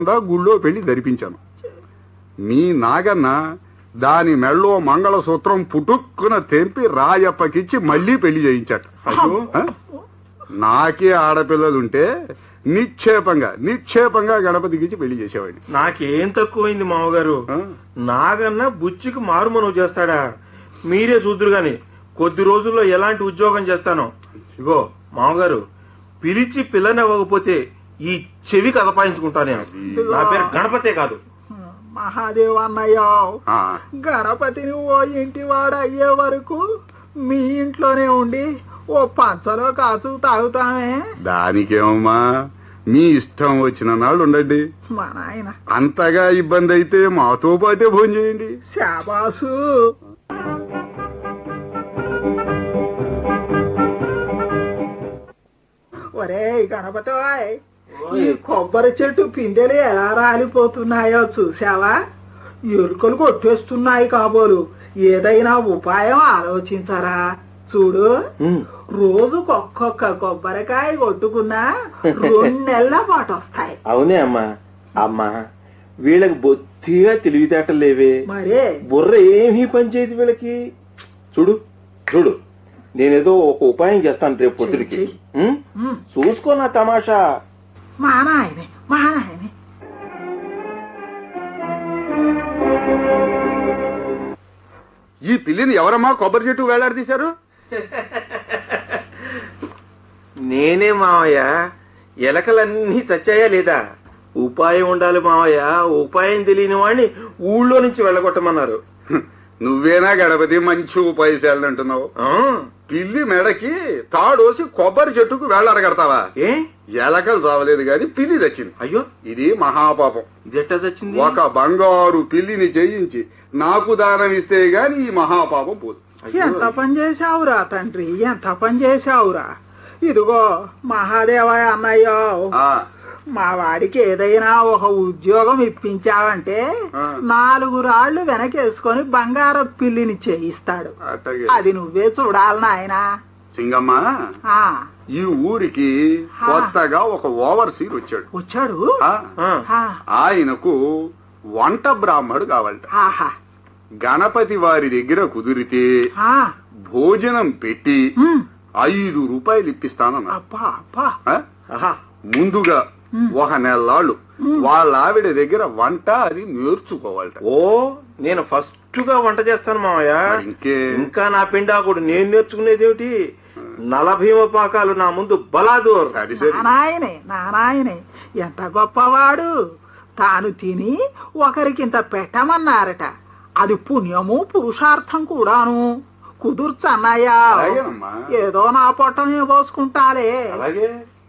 దా గుళ్ళో పెళ్లి జరిపించాను మీ నాగన్న దాని మెళ్ళో మంగళసూత్రం పుటుక్కున తెంపి రాయప్పకిచ్చి మళ్ళీ పెళ్లి చేయించాట ఆ? నాకే ఆడపిల్లలుంటే నిక్షేపంగా నిక్షేపంగా గణపతికిచ్చి పెళ్లి చేసేవాడిని నాకేం తక్కువైంది మామగారు ఆ? నాగన్న బుచ్చికి మారుమనువు చేస్తాడా మీరే చూద్దరు గాని కొద్ది రోజుల్లో ఎలాంటి ఉద్యోగం చేస్తానో ఇగో మామగారు పిలిచి పిల్లనివ్వకపోతే ఈ చెవి కదపాయించుకుంటా నేను నా పేరు గణపతే కాదు మహాదేవ్ అన్నయ్య ఆ, గణపతిని ఓ ఇంటి వాడు అయ్యే వరకు మీ ఇంట్లోనే ఉండి ఓ పంచలో కాచు తాగుతామే దానికేమమ్మా మీ ఇష్టం వచ్చిన నాళ్ళు ఉండండి మా నాయన అంతగా ఇబ్బంది అయితే మాతో పాటే భోజనం చేయండి శాబాసు ఒరే గణపతి ఓయ్, ఈ కొబ్బరి చెట్టు పిందెలు ఎలా రాలిపోతున్నాయో చూసావా ఎలుకలు కొట్టేస్తున్నాయి కాబోలు ఏదైనా ఉపాయం ఆలోచించరా చూడు ఉమ్, రోజుకు ఒక్కొక్క కొబ్బరికాయ కొట్టుకున్నా రెండు నెలల పాటు వస్తాయి అవునే అమ్మా అమ్మా వీళ్ళకి బొత్తిగా తెలివితేటలు లేవే మరే బుర్ర ఏమీ పనిచేయదు వీళ్ళకి చూడు చూడు నేనేదో ఒక ఉపాయం చేస్తాను రేపు పొద్దుడికి చెయ్యి. ఉమ్? ఉమ్, చూసుకో నా తమాషా మా నాయనే మా నాయనే ఈ పిల్లిని ఎవరమ్మా కొబ్బరి చెట్టు వేలాడదీశారు నేనే మావయ్య ఎలకలన్నీ చచ్చాయా లేదా ఉపాయం ఉండాలి మావయ్య ఉపాయం తెలియని వాడిని ఊళ్ళో నుంచి వెళ్ళగొట్టమన్నారు నువ్వేనా గణపతి మంచి ఉపాయశాలని అంటున్నావు ఆ, పిల్లి మెడకి తాడోసి కొబ్బరి చెట్టుకు వేలాడగడతావా ఏ ఎలకలు చావలేదు గాని పిల్లి తెచ్చింది అయ్యో ఇది మహాపాపం ఇది ఎట్టా చచ్చింది ఒక బంగారు పిల్లిని జయించి నాకు దానం ఇస్తే గాని ఈ మహాపాపం పోదు ఎంత పని చేశావురా తండ్రి ఎంత పని చేశావురా ఇదిగో మహాదేవయ్య అన్నయ్య ఆ, మా వాడికి ఏదైనా ఒక ఉద్యోగం ఇప్పించావంటే ఆ. నాలుగు రాళ్లు వెనకేసుకొని బంగారం పిల్లిని చేయిస్తాడు అట్టగే అది నువ్వే చూడాలి నాయనా సింగమ్మ ఆ, ఈ ఊరికి కొత్తగా ఒక ఓవర్సీర్ వచ్చాడు వచ్చాడు ఆ, ఆ, ఆ, ఆయనకు వంట బ్రాహ్మడు కావాలట ఆహా గణపతి వారి దగ్గర కుదిరితే ఆ, భోజనం పెట్టి ఉమ్, ఐదు రూపాయలు ఇప్పిస్తానన్నా అబ్బా అబ్బా ఆ? ఆహా ముందుగా ఒక నెలలాళ్ళు వాళ్ళ ఆవిడ దగ్గర వంట అది నేర్చుకోవాలట ఓ నేను ఫస్ట్ గా వంట చేస్తాను మావయ్య మరి ఇంకే ఇంకా నా పిండాకుడు నేను నేర్చుకునేదేమిటి నలభీమ పాకాలు నా ముందు బలాదూర్ సరి సరి నానాయనే నానాయనే ఎంత గొప్పవాడు తాను తిని ఒకరికింత పెట్టమన్నారట అది పుణ్యము పురుషార్థం కూడాను కుదుర్చన్నయ్యా అలాగేనమ్మా. ఏదో నా పొట్టనే పోసుకుంటాలే అలాగే